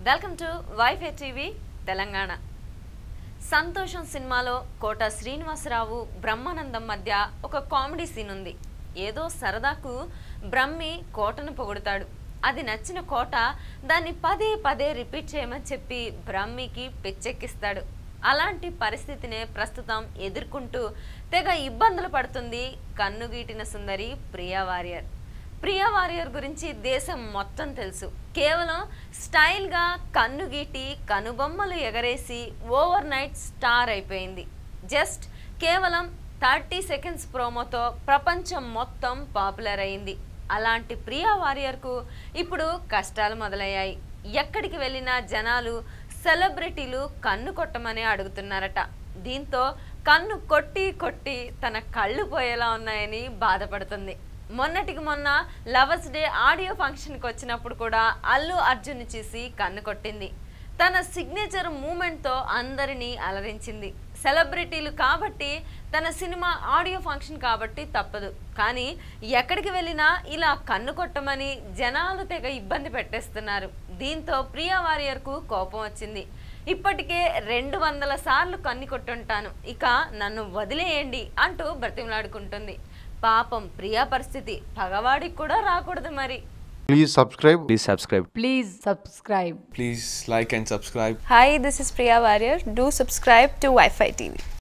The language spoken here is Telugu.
Welcome to WiFi TV Telangana Santosham సినిమాలో కోట శ్రీనివాసరావు బ్రహ్మానందం మధ్య ఒక కామెడీ సీన్ ఉంది ఏదో సరదాకు బ్రహ్మి కోటను పొగుడుతాడు అది నచ్చిన కోట దాన్ని పదే పదే రిపీట్ చేయమని చెప్పి బ్రహ్మికి పిచ్చెక్కిస్తాడు అలాంటి పరిస్థితినే ప్రస్తుతం ఎదుర్కొంటూ తెగ ఇబ్బందులు పడుతుంది కన్నుగీటిన సుందరి ప్రియా వారియర్ ప్రియా వారియర్ గురించి దేశం మొత్తం తెలుసు కేవలం స్టైల్గా కన్ను గీటి కనుబొమ్మలు ఎగరేసి ఓవర్ నైట్ స్టార్ అయిపోయింది జస్ట్ కేవలం థర్టీ సెకండ్స్ ప్రోమోతో ప్రపంచం మొత్తం పాపులర్ అయింది అలాంటి ప్రియా వారియర్కు ఇప్పుడు కష్టాలు మొదలయ్యాయి ఎక్కడికి వెళ్ళినా జనాలు సెలబ్రిటీలు కన్ను కొట్టమని అడుగుతున్నారట దీంతో కన్ను కొట్టి కొట్టి తన కళ్ళు పోయేలా ఉన్నాయని బాధపడుతుంది మొన్నటికి మొన్న లవర్స్ డే ఆడియో ఫంక్షన్కి వచ్చినప్పుడు కూడా అల్లు అర్జున్ చూసి కన్ను కొట్టింది తన సిగ్నేచర్ మూమెంట్తో అందరినీ అలరించింది సెలబ్రిటీలు కాబట్టి తన సినిమా ఆడియో ఫంక్షన్ కాబట్టి తప్పదు కానీ ఎక్కడికి వెళ్ళినా ఇలా కన్ను కొట్టమని జనాలు తెగ ఇబ్బంది పెట్టేస్తున్నారు దీంతో ప్రియా వారియర్కు కోపం వచ్చింది ఇప్పటికే రెండు వందల సార్లు కన్ను కొట్టుంటాను ఇక నన్ను వదిలేయండి అంటూ బ్రతిమలాడుకుంటుంది పాపం ప్రియా పరిస్థితి పగవాడికి కూడా రాకూడదు మరి Please subscribe. Please subscribe. Please subscribe. Please like and subscribe. Hi, this is Priya Warrior. Do subscribe to Wi-Fi TV.